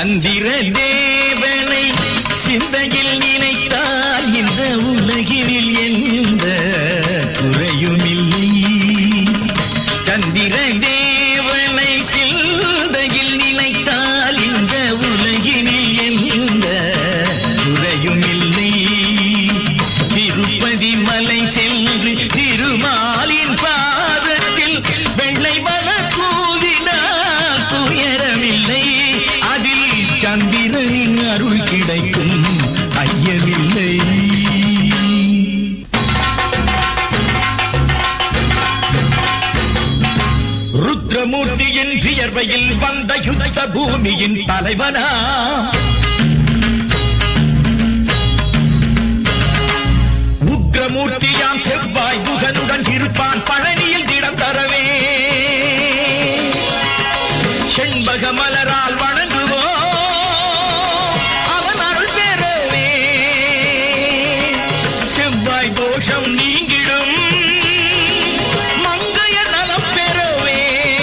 சந்திர தேவனை சிந்தையில் நினைத்தால் இந்த உலகினில் எந்த குறையுமில்லை சந்திர தேவனை சிந்தையில் நினைத்தால் இந்த உலகினில் எந்த குறையுமில்லை திருப்பதி மலை சென்று திருமாலின் பாதத்தில் வெள்ளை மலர் கூவினால் துயரமில்லை அதில் சந்திரனின் அருள் கிடைக்கும் ஐயமில்லை ருத்ரமூர்த்தியின் வியர்வையில் வந்த யுத்த பூமியின் தலைவனா உக்ரமூர்த்தியாம் செவ்வாய் புகனுடன் இருப்பான் பழனியில் இடம் தரவே செண்பக மலரால் வணங்குவோம் அவன் அருள் பெறவே செவ்வாய் தோஷம் நீங்கிடும் மங்கைய நலம் பெறவே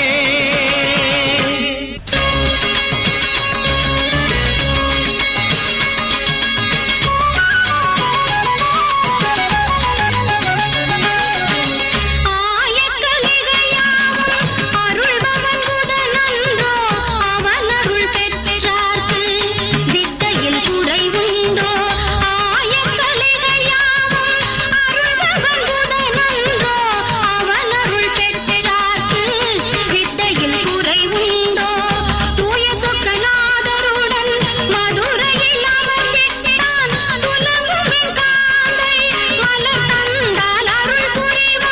ஆயக்கலிகையாவும் அருள்பவன் புதனன்றோ, அவன் அருள் பெற்றார்க்கு வித்தையில் குறைவுண்டோ. ஆயக்கலிகையாவும் அருள்பவன் புதனன்றோ, அவன் அருள் பெற்றார்க்கு வித்தையில் குறைவுண்டோ. தூய சொக்கநாதருடன் மதுரையில் அமர்ந்திட்டான் துலங்குமின் காலை மலர் தந்தால் அருள் புரிவான்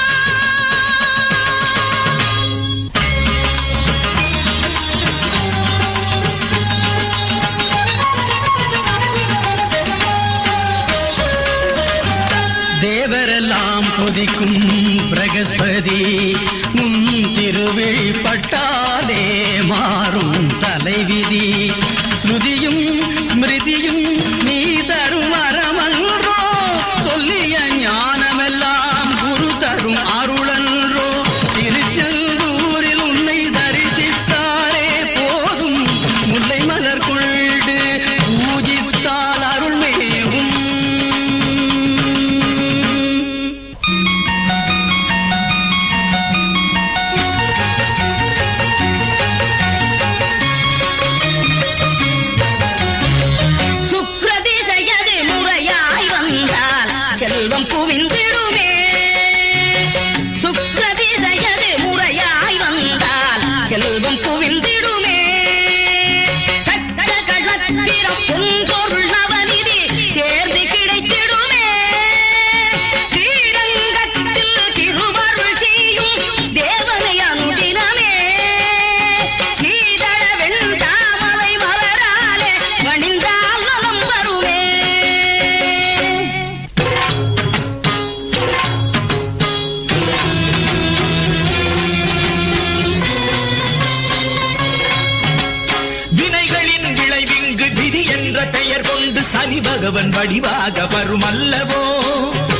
தேவரெல்லாம் கொதிக்கும் பிரகஸ்பதி உன் திருவிழிப்பட்டாலே மாறும் தலைவிதி ஸ்ருதியும் ஸ்மிருதியும் நீ தரும் அறமன்றோ சொல்லிய ஞானமெல்லாம் குரு தரும் அருளன்றோ திருச்செந்தூரில் உன்னை தரிசித்தாரே போதும் முல்லை மலர் கொண்டு பூஜித்தால் அருள்மேவும் சுக்ரதிசையது முறையாய் வந்தால் செல்வம் குவிந்திடுமே சுக்ரதிசையது முறையாய் வந்தால் செல்வம் குவிந்திடுமே கட்ட களத்திரம் பொன்பொருள் நவநிதி சேர்ந்து கிடைத்திடுமே ஸ்ரீரங்கத்தில் திருவருள் செய்யும் தேவனை அனுதினமே சீதள வெண்தாமரை மலராலே வணிந்தால் நலம் வருமே வினைகளின் விளைவிங்கு விதி என்ற பெயர் கொண்டு சனி பகவன் வடிவாக வரும் அல்லவோ